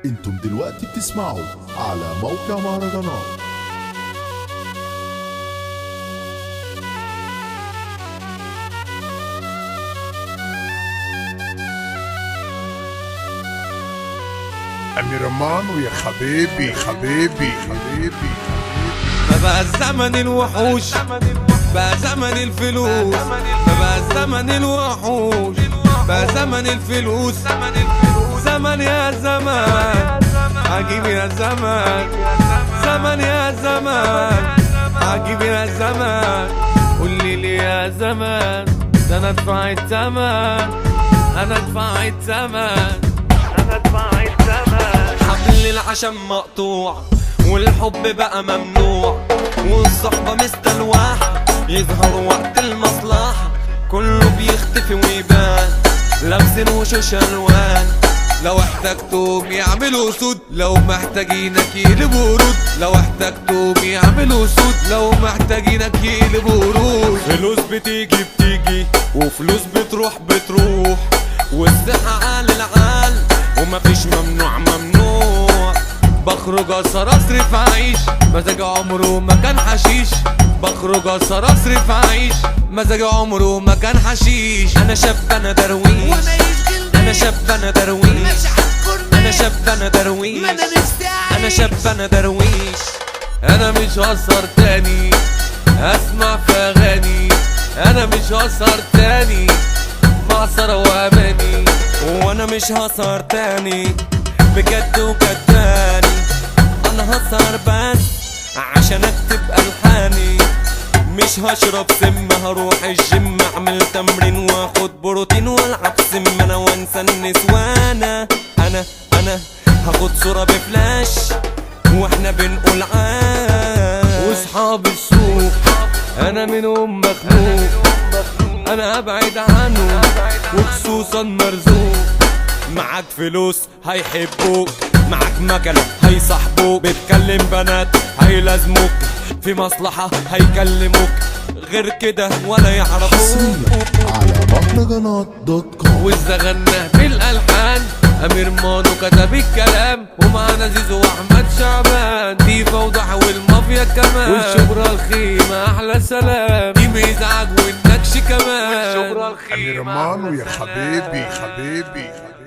انتم دلوقتي بتسمعوا على موقع مهرجانات أمير مانو يا حبيبي حبيبي حبيبي فبقى زمن الوحوش بقى زمن الفلوس فبقى زمن الوحوش بقى زمن الفلوس زمن يا زمان عجيب يا زمان زمن يا زمان عجيب يا زمان قول لي ليه يا زمان ده انا ادفع الثمن انا ادفع الثمن انا ادفع الثمن حبل العشم مقطوع والحب بقى ممنوع والصحبة مستلوحة يظهر وقت المصلحة كله بيختفي ويبان لابسين وشوش الوان لو احتجتهم يعملوا سود لو محتاجينك يقلبوا ورود لو احتجتهم يعملوا سود لو محتاجينك يقلبوا ورود فلوس بتيجي بتيجي وفلوس بتروح بتروح والصحة عال العال ومفيش ممنوع ممنوع بخرج اسهر اصرف اعيش مزاج عمره ما كان حشيش بخرج اسهر اصرف اعيش مزاج عمره ما كان حشيش انا شاب انا درويش انا شاب انا درويش انا شاب انا درويش انا شاب انا درويش انا مش هسهر تاني اسمع في اغاني انا مش هسهر تاني معصرة واماني وانا مش هسهر تاني بجد وجداني انا هسهر بس عشان اكتب الحاني مش هشرب سم هروح الجيم اعمل تمرين واخد بروتين والعب سم انا وانسى النسوانة انا انا هاخد صورة بفلاش واحنا بنقول عاش واصحاب السوق انا منهم مخنوق انا ابعد عنه وخصوصا مرزوق معاك فلوس هيحبوك معاك مكنة هيصاحبوك بتكلم بنات هيلازموك في مصلحة هيكلموك غير كده ولا يعرفوك حصريا على مهرجانات دوت كوم والزغنة بالألحان أمير مانو كتب الكلام ومعانا زيزو وأحمد شعبان دي فوضح والمافيا كمان والشبرا الخيمة أحلى سلام دي ميزعج والنكش كمان والشبرا أمير مانو يا حبيبي حبيبي